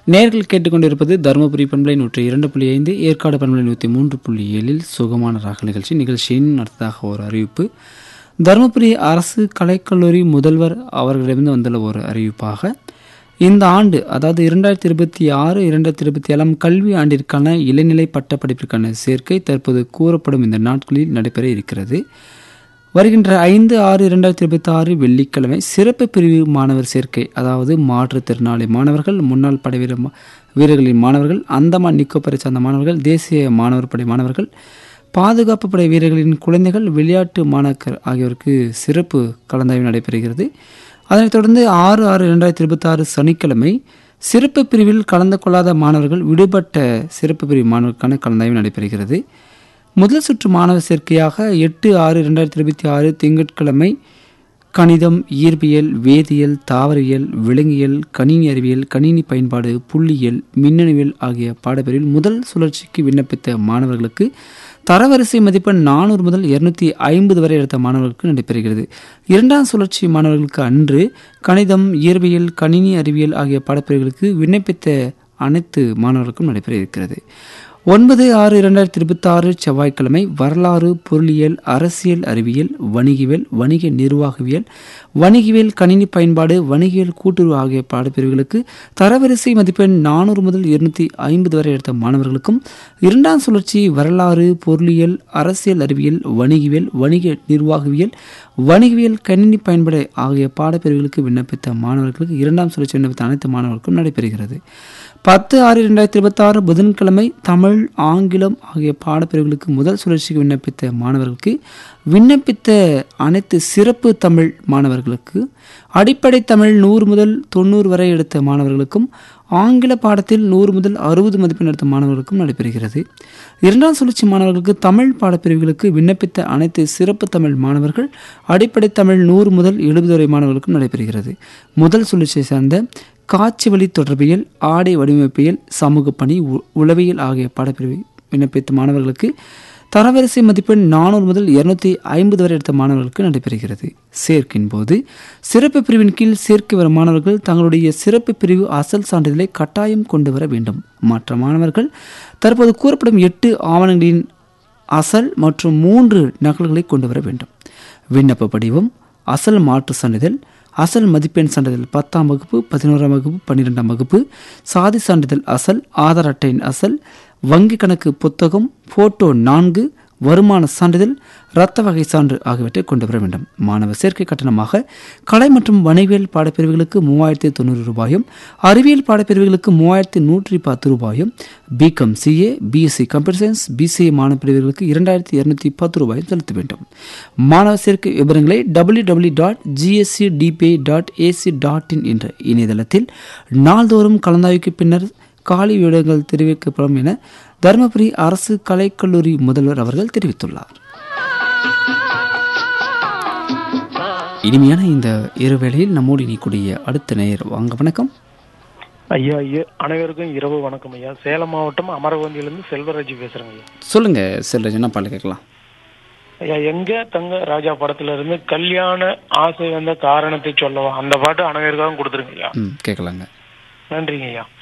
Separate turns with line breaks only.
நேர்கள் கேட்டுக்கொண்டிருப்பது தருமபுரி பண்பலை நூற்றி இரண்டு புள்ளி ஐந்து ஏற்காடு பண்பலை நூற்றி மூன்று புள்ளி ஏழில் சுகமான ராக நிகழ்ச்சி நிகழ்ச்சியின் அடுத்ததாக ஒரு அறிவிப்பு தருமபுரி அரசு கலைக்கல்லூரி முதல்வர் அவர்களிடமிருந்து வந்துள்ள ஒரு அறிவிப்பாக இந்த ஆண்டு அதாவது இரண்டாயிரத்தி இருபத்தி ஆறு இரண்டாயிரத்தி இருபத்தி ஏழாம் கல்வி ஆண்டிற்கான இளநிலை பட்டப்படிப்பிற்கான சேர்க்கை தற்போது கூறப்படும் இந்த நாட்களில் நடைபெற இருக்கிறது வருகின்ற ஐந்து ஆறு இரண்டாயிரத்தி இருபத்தி ஆறு வெள்ளிக்கிழமை சிறப்பு பிரிவு மாணவர் சேர்க்கை அதாவது மாற்றுத்திறனாளி மாணவர்கள் முன்னாள் படை வீர வீரர்களின் மாணவர்கள் அந்தமான் நிக்கோபரை சார்ந்த மாணவர்கள் தேசிய மாணவர் படை மாணவர்கள் பாதுகாப்பு படை வீரர்களின் குழந்தைகள் விளையாட்டு மாணாக்கர் ஆகியோருக்கு சிறப்பு கலந்தாய்வு நடைபெறுகிறது அதனைத் தொடர்ந்து ஆறு ஆறு இரண்டாயிரத்தி இருபத்தி ஆறு சனிக்கிழமை சிறப்பு பிரிவில் கலந்து கொள்ளாத மாணவர்கள் விடுபட்ட சிறப்பு பிரிவு மாணவர்களுக்கான கலந்தாய்வு நடைபெறுகிறது முதல் சுற்று மாணவர் சேர்க்கையாக எட்டு ஆறு ரெண்டாயிரத்தி இருபத்தி ஆறு திங்கட்கிழமை கணிதம் இயற்பியல் வேதியியல் தாவரவியல் விலங்கியல் கணினி அறிவியல் கணினி பயன்பாடு புள்ளியியல் மின்னணுவியல் ஆகிய பாடப்பிரிவில் முதல் சுழற்சிக்கு விண்ணப்பித்த மாணவர்களுக்கு தரவரிசை மதிப்பெண் நானூறு முதல் இருநூத்தி ஐம்பது வரை எடுத்த மாணவர்களுக்கு நடைபெறுகிறது இரண்டாம் சுழற்சி மாணவர்களுக்கு அன்று கணிதம் இயற்பியல் கணினி அறிவியல் ஆகிய பாடப்பிரிவுகளுக்கு விண்ணப்பித்த அனைத்து மாணவர்களுக்கும் நடைபெற இருக்கிறது ஒன்பது ஆறு இரண்டாயிரத்தி இருபத்தி ஆறு செவ்வாய்க்கிழமை வரலாறு பொருளியல் அரசியல் அறிவியல் வணிகவியல் வணிக நிர்வாகவியல் வணிகவியல் கணினி பயன்பாடு வணிகவியல் கூட்டுறவு ஆகிய பாடப்பிரிவுகளுக்கு தரவரிசை மதிப்பெண் நானூறு முதல் இருநூத்தி ஐம்பது வரை எடுத்த மாணவர்களுக்கும் இரண்டாம் சுழற்சி வரலாறு பொருளியல் அரசியல் அறிவியல் வணிகவியல் வணிக நிர்வாகவியல் வணிகவியல் கணினி பயன்பாடு ஆகிய பாடப்பிரிவுகளுக்கு விண்ணப்பித்த மாணவர்களுக்கு இரண்டாம் சுழற்சி விண்ணப்பித்த அனைத்து மாணவர்களுக்கும் நடைபெறுகிறது பத்து ஆறு இரண்டாயிரத்தி இருபத்தி ஆறு புதன்கிழமை தமிழ் ஆங்கிலம் ஆகிய பாடப்பிரிவுகளுக்கு முதல் சுழற்சிக்கு விண்ணப்பித்த மாணவர்களுக்கு விண்ணப்பித்த அனைத்து சிறப்பு தமிழ் மாணவர்களுக்கு அடிப்படை தமிழ் நூறு முதல் தொண்ணூறு வரை எடுத்த மாணவர்களுக்கும் ஆங்கில பாடத்தில் நூறு முதல் அறுபது மதிப்பெண் எடுத்த மாணவர்களுக்கும் நடைபெறுகிறது இரண்டாம் சுழற்சி மாணவர்களுக்கு தமிழ் பாடப்பிரிவுகளுக்கு விண்ணப்பித்த அனைத்து சிறப்பு தமிழ் மாணவர்கள் அடிப்படை தமிழ் நூறு முதல் எழுபது வரை மாணவர்களுக்கும் நடைபெறுகிறது முதல் சுழற்சியை சார்ந்த காட்சி வழி தொடர்பியல் ஆடை வடிவமைப்பியல் சமூக பணி உ- உளவியல் ஆகிய பாடப்பிரிவை விண்ணப்பித்த மாணவர்களுக்கு தரவரிசை மதிப்பெண் நானூறு முதல் இருநூத்தி ஐம்பது வரை எடுத்த மாணவர்களுக்கு நடைபெறுகிறது சேர்க்கின் போது சிறப்பு பிரிவின் கீழ் சேர்க்கை வரும் மாணவர்கள் தங்களுடைய சிறப்பு பிரிவு அசல் சான்றிதழை கட்டாயம் கொண்டு வர வேண்டும் மற்ற மாணவர்கள் தற்போது கூறப்படும் எட்டு ஆவணங்களின் அசல் மற்றும் மூன்று நகல்களை கொண்டு வர வேண்டும் விண்ணப்ப படிவம் அசல் மாற்று சான்றிதழ் அசல் மதிப்பெண் சான்றிதழ் பத்தாம் வகுப்பு பதினோராம் வகுப்பு பன்னிரெண்டாம் வகுப்பு சாதி சான்றிதழ் அசல் ஆதார் அட்டையின் அசல் வங்கி கணக்கு புத்தகம் போட்டோ நான்கு வருமான சான்றிதழ் இரத்த வகை சான்று ஆகியவற்றை கொண்டு வர வேண்டும் மாணவர் சேர்க்கை கட்டணமாக கலை மற்றும் வணிகவியல் பாடப்பிரிவுகளுக்கு மூவாயிரத்தி தொண்ணூறு ரூபாயும் அறிவியல் பாடப்பிரிவுகளுக்கு மூவாயிரத்தி நூற்றி பத்து ரூபாயும் BCom CA BSc computer science BCA மாணவ பிரிவுகளுக்கு இரண்டாயிரத்தி இருநூத்தி பத்து ரூபாயும் செலுத்த வேண்டும் மாணவர் சேர்க்கை விவரங்களை W W dot GSC DPI dot AC dot in என்ற இணையதளத்தில் நாள்தோறும் கலந்தாய்வுக்கு பின்னர் காலி விடங்கள் தெரிவிக்கப்படும் என தருமபுரி அரசு கலைக்கல்லூரி முதல்வர் அவர்கள் தெரிவித்துள்ளார் இனிமையான இந்த இருவேளையில் நம்மோடு இணைக்கூடிய அடுத்த நேயர் வாங்க வணக்கம்
ஐயா ஐயா அனைவருக்கும் இரவு வணக்கம் ஐயா சேலம் மாவட்டம் அமரவந்தியிலிருந்து செல்வராஜ் பேசுறேங்க ஐயா
சொல்லுங்க செல்வராஜ் என்ன பாட்டு கேட்கலாம்
ஐயா எங்க தங்க ராஜா படத்துல இருந்து கல்யாண ஆசை வந்த காரணத்தை சொல்லவா அந்த பாட்டு அனைவருக்காகவும் கொடுத்துருங்க ஐயா
ம் கேட்கலாங்க
நன்றிங்க ஐயா